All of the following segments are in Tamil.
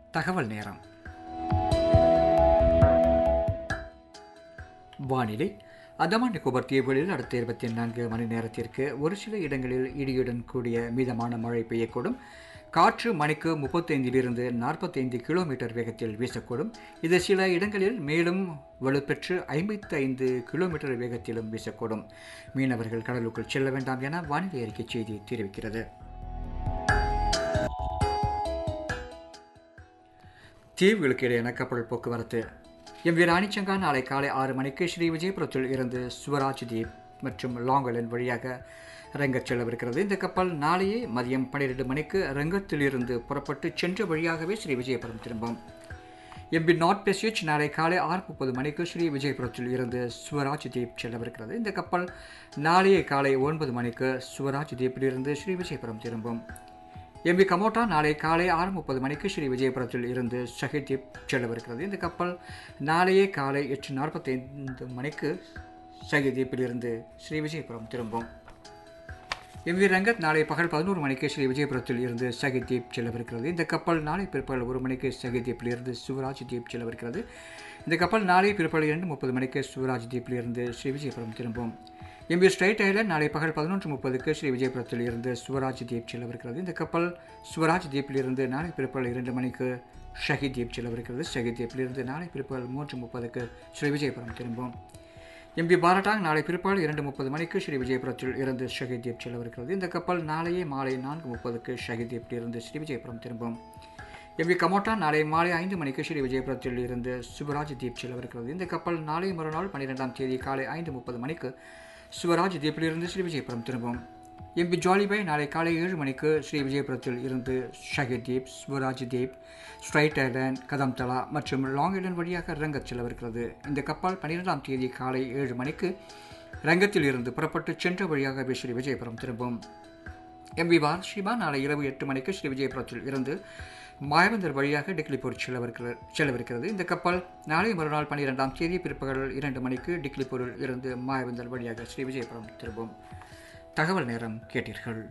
தகவல் நேரம் வானிலை அந்தமான் நிக்கோபர் தீவுகளில் அடுத்த இருபத்தி நான்கு மணி நேரத்திற்கு ஒரு சில இடங்களில் இடியுடன் கூடிய மிதமான மழை பெய்யக்கூடும் காற்று மணிக்கு முப்பத்தைந்திலிருந்து நாற்பத்தைந்து கிலோமீட்டர் வேகத்தில் வீசக்கூடும் இது சில இடங்களில் மேலும் வலுப்பெற்று ஐம்பத்தைந்து கிலோமீட்டர் வேகத்திலும் வீசக்கூடும் மீனவர்கள் கடலுக்குள் செல்ல வேண்டாம் என வானிலை அறிக்கை செய்தி தெரிவிக்கிறது தீவுகளுக்கு இடையான கப்பல் போக்குவரத்து எம் வி ராணிச்சங்கா நாளை காலை ஆறு மணிக்கு ஸ்ரீ விஜயபுரத்தில் இருந்து சுவராஜ் தீப் மற்றும் லாங்கலன் வழியாக ரங்கத் செல்லவிருக்கிறது இந்த கப்பல் நாளையே மதியம் பன்னிரெண்டு மணிக்கு ரங்கத்திலிருந்து புறப்பட்டு சென்ற வழியாகவே ஸ்ரீ விஜயபுரம் திரும்பும் எம்பி நாட் பெசியச் நாளை காலை ஆறு முப்பது மணிக்கு ஸ்ரீ விஜயபுரத்தில் இருந்து சுவராஜ் தீப் செல்லவிருக்கிறது இந்த கப்பல் நாளையே காலை ஒன்பது மணிக்கு சுவராஜ் தீப்பிலிருந்து ஸ்ரீ விஜயபுரம் திரும்பும் எம்பி கமோட்டா நாளை காலை ஆறு முப்பது மணிக்கு ஸ்ரீ விஜயபுரத்தில் இருந்து ஷஹிதீப் செல்லவிருக்கிறது இந்த கப்பல் நாளையே காலை எட்டு நாற்பத்தைந்து மணிக்கு ஷஹிதீப்பிலிருந்து ஸ்ரீ விஜயபுரம் திரும்பும் எம்பி ரங்கத் நாளை பகல் பதினோரு மணிக்கு ஸ்ரீ விஜயபுரத்தில் இருந்து சகிதீப் செல்லவிருக்கிறது இந்த கப்பல் நாளை பிற்பகல் ஒரு மணிக்கு சகிதீப்பில் இருந்து சிவராஜ் தீப் செல்லவிருக்கிறது இந்த கப்பல் நாளை பிற்பகல் இரண்டு முப்பது மணிக்கு சிவராஜ் தீப்பில் இருந்து ஸ்ரீ விஜயபுரம் திரும்பும் எம்பி ஸ்ட்ரைட் ஐலண்ட் நாளை பகல் பதினொன்று முப்பதுக்கு ஸ்ரீ விஜயபுரத்தில் இருந்து சுவராஜ் தீப் செல்லவிருக்கிறது இந்த கப்பல் சுவராஜ் தீப்பில் இருந்து நாளை பிற்பகல் இரண்டு மணிக்கு ஷஹித் தீப் செல்லவிருக்கிறது ஷஹித் தீப்பில் இருந்து நாளை பிற்பகல் மூன்று முப்பதுக்கு ஸ்ரீ விஜயபுரம் திரும்பும் எம்பி பாரட்டாங் நாளை பிற்பகல் இரண்டு முப்பது மணிக்கு ஸ்ரீ விஜயபுரத்தில் இருந்து ஷஹித் தீப் செல்லவிருக்கிறது இந்த கப்பல் நாளையே மாலை நான்கு முப்பதுக்கு ஷஹித் தீப்பில் இருந்து ஸ்ரீ விஜயபுரம் திரும்பும் எம்பி கமோட்டா நாளை மாலை ஐந்து மணிக்கு ஸ்ரீ விஜயபுரத்தில் இருந்து சுவராஜ் தீப் செல்லவிருக்கிறது இந்த கப்பல் நாளை மறுநாள் பன்னிரெண்டாம் தேதி காலை ஐந்து முப்பது மணிக்கு சுவராஜ் தீப்பிலிருந்து ஸ்ரீ விஜயபுரம் திரும்பும் எம்பி ஜாலிபாய் நாளை காலை ஏழு மணிக்கு ஸ்ரீ விஜயபுரத்தில் இருந்து ஷஹித் தீப் சுவராஜ் தீப் ஸ்ட்ரைட் ஐலண்ட் கதம்தலா மற்றும் லாங் ஐலண்ட் வழியாக ரங்கத் செல்லவிருக்கிறது இந்த கப்பல் பன்னிரெண்டாம் தேதி காலை ஏழு மணிக்கு ரங்கத்தில் இருந்து புறப்பட்டு சென்ற வழியாக ஸ்ரீ விஜயபுரம் திரும்பும் எம்பி வார்ஷிபா நாளை இரவு எட்டு மணிக்கு ஸ்ரீ விஜயபுரத்தில் இருந்து மாயவந்தர் வழியாக டிக்லிப்பூர் செல்லவிருக்கிறது செல்லவிருக்கிறது இந்த கப்பல் நாளை மறுநாள் பன்னிரெண்டாம் தேதி பிற்பகல் இரண்டு மணிக்கு டிக்லிப்பூரில் இருந்து மாயவந்தர் வழியாக ஸ்ரீ விஜயபுரம் திரும்பும் தகவல் நேரம் கேட்டீர்கள்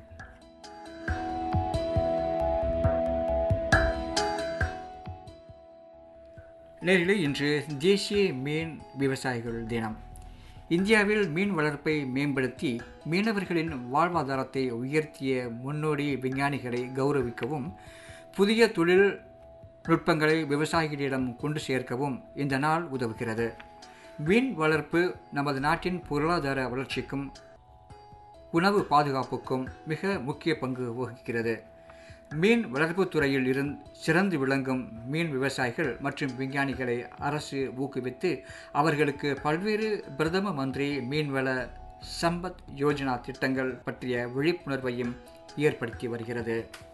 நேரிலே இன்று தேசிய மீன் விவசாயிகள் தினம் இந்தியாவில் மீன் வளர்ப்பை மேம்படுத்தி மீனவர்களின் வாழ்வாதாரத்தை உயர்த்திய முன்னோடி விஞ்ஞானிகளை கௌரவிக்கவும் புதிய தொழில் நுட்பங்களை விவசாயிகளிடம் கொண்டு சேர்க்கவும் இந்த நாள் உதவுகிறது மீன் வளர்ப்பு நமது நாட்டின் பொருளாதார வளர்ச்சிக்கும் உணவு பாதுகாப்புக்கும் மிக முக்கிய பங்கு வகிக்கிறது மீன் வளர்ப்புத் துறையில் இருந் சிறந்து விளங்கும் மீன் விவசாயிகள் மற்றும் விஞ்ஞானிகளை அரசு ஊக்குவித்து அவர்களுக்கு பல்வேறு பிரதம மந்திரி மீன்வள சம்பத் யோஜனா திட்டங்கள் பற்றிய விழிப்புணர்வையும் ஏற்படுத்தி வருகிறது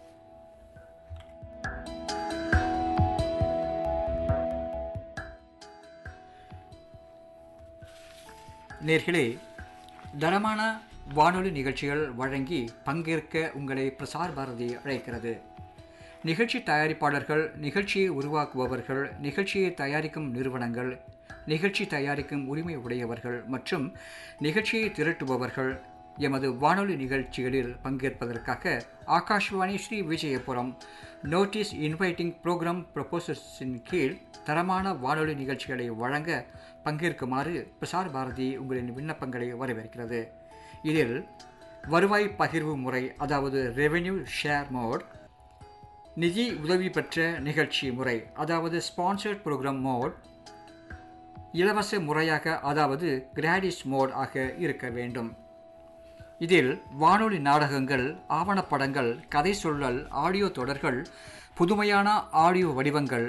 நேர்களே தரமான வானொலி நிகழ்ச்சிகள் வழங்கி பங்கேற்க உங்களை பிரசார் பாரதி அழைக்கிறது நிகழ்ச்சி தயாரிப்பாளர்கள் நிகழ்ச்சியை உருவாக்குபவர்கள் நிகழ்ச்சியை தயாரிக்கும் நிறுவனங்கள் நிகழ்ச்சி தயாரிக்கும் உரிமை உடையவர்கள் மற்றும் நிகழ்ச்சியை திரட்டுபவர்கள் எமது வானொலி நிகழ்ச்சிகளில் பங்கேற்பதற்காக Akashvani Sri Vijayapuram notice inviting programme ப்ரொபோசஸின் கீழ் தரமான வானொலி நிகழ்ச்சிகளை வழங்க பங்கேற்குமாறு பிரசார் பாரதி உங்களின் விண்ணப்பங்களை வரவேற்கிறது இதில் வருவாய் பகிர்வு முறை அதாவது ரெவென்யூ ஷேர் மோட் நிதி உதவி பெற்ற நிகழ்ச்சி முறை அதாவது ஸ்பான்சர்ட் ப்ரோக்ராம் மோட் இலவச முறையாக அதாவது கிராடிஸ் மோட் ஆக இருக்க வேண்டும் இதில் வானொலி நாடகங்கள் ஆவணப்படங்கள் கதை சொல்லல் ஆடியோ தொடர்கள் புதுமையான ஆடியோ வடிவங்கள்